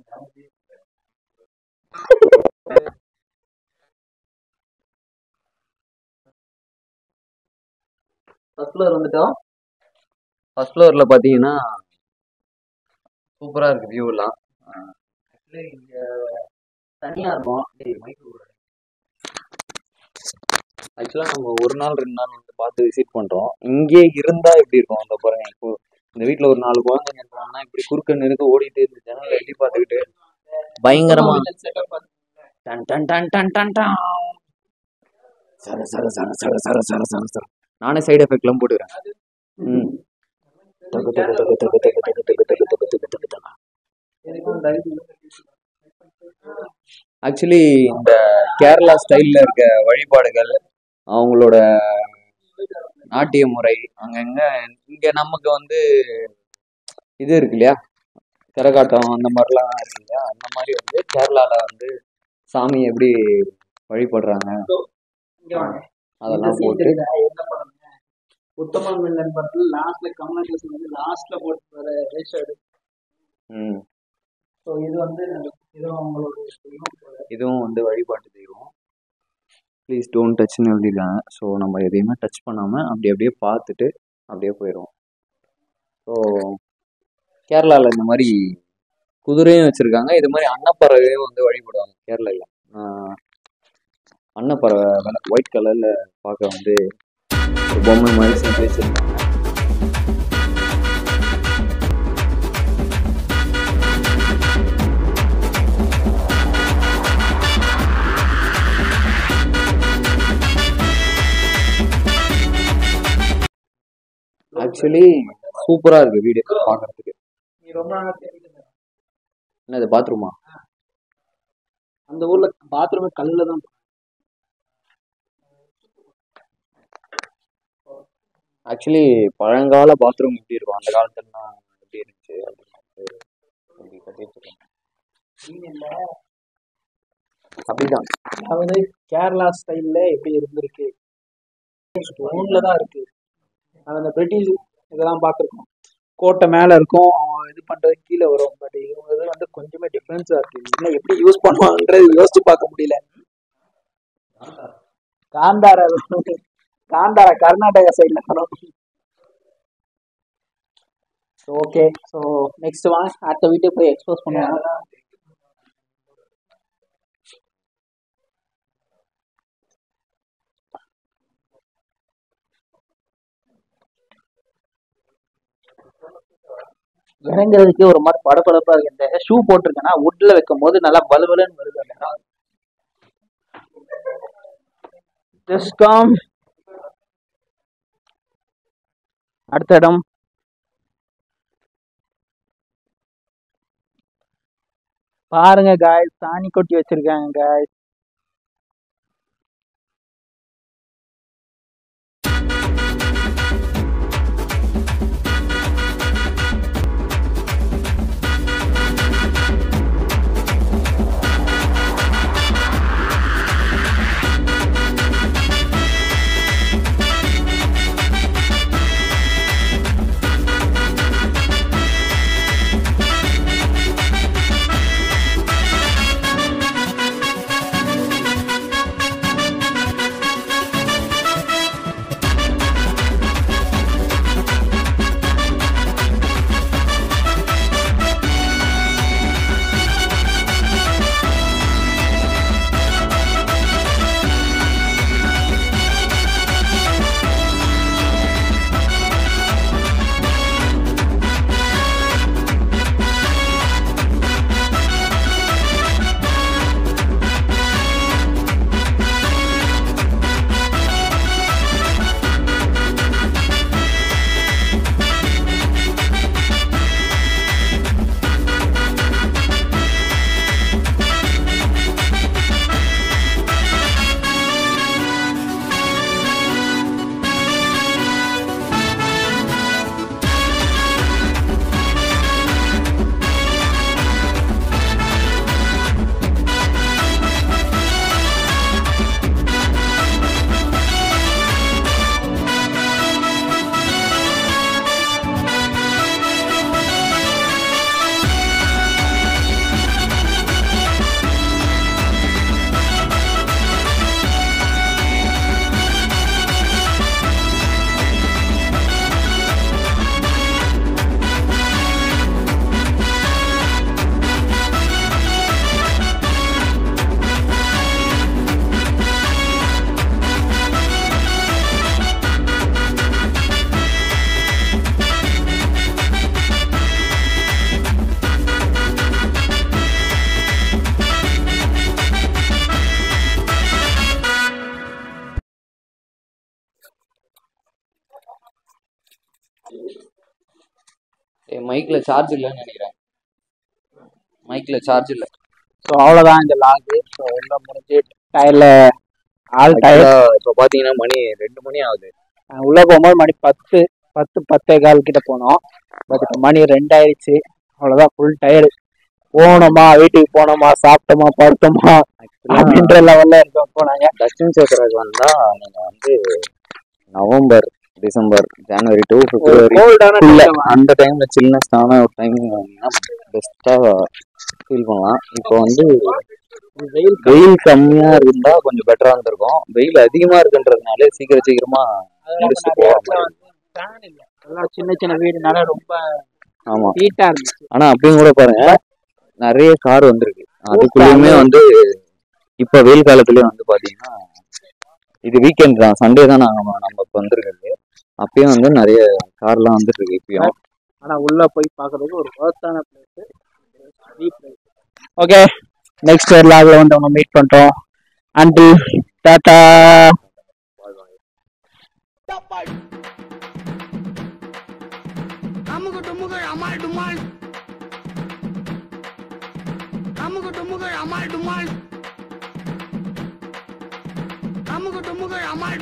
First floor வந்துட்டோம் first ஃப்ளோரில் பார்த்தீங்கன்னா சூப்பராக இருக்குது வியூலாம் ஆக்சுவலி இங்கே தனியாக இருக்கும் ஆக்சுவலாக நம்ம ஒரு நாள் ரெண்டு நாள் வந்து பார்த்து விசிட் பண்ணுறோம் இங்கே இருந்தால் எப்படி இருக்கும் அந்த பாருங்க இப்போ இந்த வீட்டில் ஒரு நாலு குழந்தைங்க இருக்காங்கன்னா இப்படி குறுக்க நெருக்க ஓடிட்டு இந்த ஜன்னலை எட்டி பார்த்துக்கிட்டு பயங்கரமா டன் டன் டன் டன் டன் டன் சர சர சர சர சர சர சர சர நானே சைடு எஃபெக்ட்லாம் போட்டுக்கிறேன் ம் தகு தகு தகு தகு தகு தகு தகு தகு தகு தகு தகு தகு ஆக்சுவலி இந்த கேரளா ஸ்டைலில் இருக்க வழிபாடுகள் அவங்களோட நாட்டிய முறை அங்கங்க இங்கே நமக்கு வந்து இது இருக்கு இல்லையா கரகாட்டம் அந்த மாதிரிலாம் இருக்கு இல்லையா அந்த மாதிரி வந்து கேரளாவில் வந்து சாமி எப்படி வழிபடுறாங்க அதெல்லாம் போட்டு உத்தம மில்லன் படத்துல லாஸ்ட்ல கமலஹாசன் வந்து லாஸ்ட்ல போட்டு வர ரேஷாடு ம் ஸோ இது வந்து இதுவும் அவங்களோட தெய்வம் போல. இதுவும் வந்து வழிபாட்டு தெய்வம் ப்ளீஸ் டோன்ட் டச்னு எழுதியிருக்காங்க ஸோ நம்ம எதையுமே டச் பண்ணாமல் அப்படி அப்படியே பார்த்துட்டு அப்படியே போயிடுவோம் ஸோ கேரளாவில் இந்த மாதிரி குதிரையும் வச்சுருக்காங்க இது மாதிரி அன்னப்பறவையும் வந்து வழிபடுவாங்க கேரளாவில் அன்னப்பறவை ஒயிட் கலரில் பார்க்க வந்து ஒரு பொம்மை மாதிரி செஞ்சு வச்சுருக்காங்க ஆக்சுவலி சூப்பராக இருக்குது வீடு பார்க்கறதுக்கு நீ ரொம்ப நாளா தேடிட்டு இருந்த. என்ன இது பாத்ரூமா அந்த ஊர்ல பாத்ரூமே கல்லுல தான் ஆக்சுவலி பழங்கால பாத்ரூம் எப்படி இருக்கும் அந்த காலத்துலலாம் எப்படி இருந்துச்சு அப்படின்னு அப்படி கட்டிட்டு இருக்காங்க அப்படிதான் அதாவது கேரளா ஸ்டைல்ல எப்படி இருந்திருக்கு ஸ்டோன்ல தான் இருக்கு அது அந்த பிரிட்டிஷ் இதெல்லாம் பார்த்துருக்கோம் கோட்டை மேல இருக்கும் அவன் இது பண்றது கீழே வரும் பட் இவங்க இது வந்து கொஞ்சமே டிஃப்ரென்ஸா இருக்கு இன்னும் எப்படி யூஸ் பண்ணுவாங்கன்றது யோசிச்சு பார்க்க முடியல காந்தாரா காந்தாரா கர்நாடகா சைட்ல வரும் ஓகே ஸோ நெக்ஸ்ட் வாங்க அடுத்த வீட்டுக்கு போய் எக்ஸ்போஸ் பண்ணுவாங்க இறங்குறதுக்கே ஒரு மாதிரி படபடப்பா இருக்கு இந்த ஷூ போட்டிருக்கேன்னா வுட்ல வைக்கும் போது நல்லா பலுபலுன்னு வருது அந்த இடம் Just come. அடுத்த இடம் பாருங்க காய்ஸ் சாணி கொட்டி வச்சிருக்காங்க காய்ஸ் மைக்ல சார்ஜ் இல்லைன்னு நினைக்கிறேன் மைக்ல சார்ஜ் இல்லை ஸோ அவ்வளோதான் இந்த லாகு ஸோ எல்லாம் முடிஞ்சு டயரில் ஆல் டயர் இப்போ பார்த்தீங்கன்னா மணி ரெண்டு மணி ஆகுது உள்ளே போகும்போது மணி பத்து பத்து பத்தே கால் கிட்ட போனோம் பட் இப்போ மணி ரெண்டாயிருச்சு அவ்வளோதான் ஃபுல் டயர்டு போனோமா வீட்டுக்கு போனோமா சாப்பிட்டோமா படுத்தோமா அப்படின்ற லெவல்ல இருக்கோம் போனாங்க தட்சின் சேக்கராஜ் வந்தா நீங்க வந்து November December January to February கோல்டான இல்ல அந்த டைம்ல சில்னஸ்டான ஒரு டைம் வந்தீங்கன்னா பெஸ்டா ஃபீல் பண்ணலாம் இப்போ வந்து வெயில் வெயில் கம்மியா இருந்தா கொஞ்சம் பெட்டரா இருந்திருக்கும் வெயில் அதிகமா இருக்குன்றதுனால சீக்கிரம் சீக்கிரமா முடிச்சுட்டு நிறைய போற இடத்துல மாதிரி வந்து ஃபேன் இல்லை எல்லாம் சின்ன சின்ன வீடுனால ரொம்ப ஆமா ஹீட்டா இருந்துச்சு ஆனா அப்பயும் கூட பாருங்க நிறைய கார் வந்திருக்கு அதுக்குள்ளயுமே வந்து இப்ப வெயில் காலத்துலயே வந்து பாத்தீங்கன்னா இது வீக்கெண்ட் தான் சண்டே தான் நாங்க நம்ம இப்ப வந்திருக்கிறது அப்பயும் வந்து நிறைய கார்லாம் வந்துட்டு இருக்கு இப்பயும் ஆனா உள்ள போய் பார்க்கறதுக்கு ஒரு ஒர்த்தான பிளேஸ் ஓகே நெக்ஸ்ட் லாக்ல வந்து நம்ம மீட் பண்றோம் அண்டில் டாடா அமுகு டுமுகு அமால் டுமால் அமுகு டுமுகு அமால் டுமால் அமுகு டுமுகு அமால்